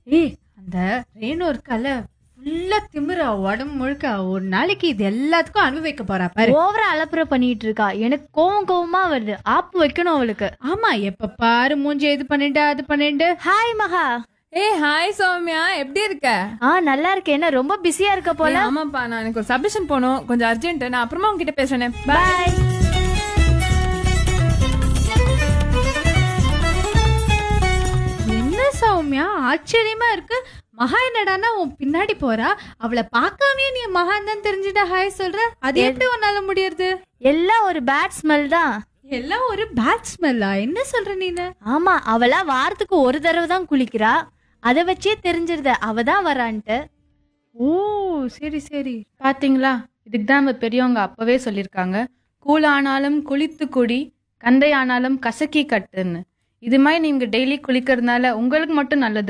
ஏய் அந்த ரேணு இருக்கல ஃபுல்லா திமிரா உடம்பு முழுக்க ஒரு நாளைக்கு இது எல்லாத்துக்கும் அனுபவிக்க போறா பாரு ஓவரா அலப்புற பண்ணிட்டு இருக்கா எனக்கு கோவம் கோவமா வருது ஆப்பு வைக்கணும் அவளுக்கு ஆமா எப்ப பாரு மூஞ்சி இது பண்ணிட்டு அது பண்ணிட்டு ஹாய் மகா ஏய் ஹாய் சௌமியா எப்படி இருக்க ஆ நல்லா இருக்கேன் என்ன ரொம்ப பிஸியா இருக்க போல ஏய், ஆமாப்பா நான் எனக்கு ஒரு சப்மிஷன் போகணும் கொஞ்சம் அர்ஜென்ட் நான் அப்புறமா உங்ககிட்ட பேசுறேன் பாய் என்ன சௌமியா ஆச்சரியமா இருக்கு மகா என்னடான்னா உன் பின்னாடி போறா அவளை பார்க்காமயே நீ மகான் தான் தெரிஞ்சுட்டா ஹாய் சொல்ற அது எப்படி உன்னால முடியறது எல்லாம் ஒரு பேட் ஸ்மெல் தான் எல்லாம் ஒரு பேட் ஸ்மெல்லா என்ன சொல்ற நீனு ஆமா அவளா வாரத்துக்கு ஒரு தடவை தான் குளிக்கிறா அதை வச்சே தெரிஞ்சிருது அவ தான் வரான்ட்டு ஓ சரி சரி பாத்தீங்களா இதுக்கு தான் நம்ம பெரியவங்க அப்பவே சொல்லியிருக்காங்க கூழ் ஆனாலும் குளித்து குடி கந்தை ஆனாலும் கசக்கி கட்டுன்னு இது மாதிரி நீங்க டெய்லி குளிக்கிறதுனால உங்களுக்கு மட்டும் நல்லது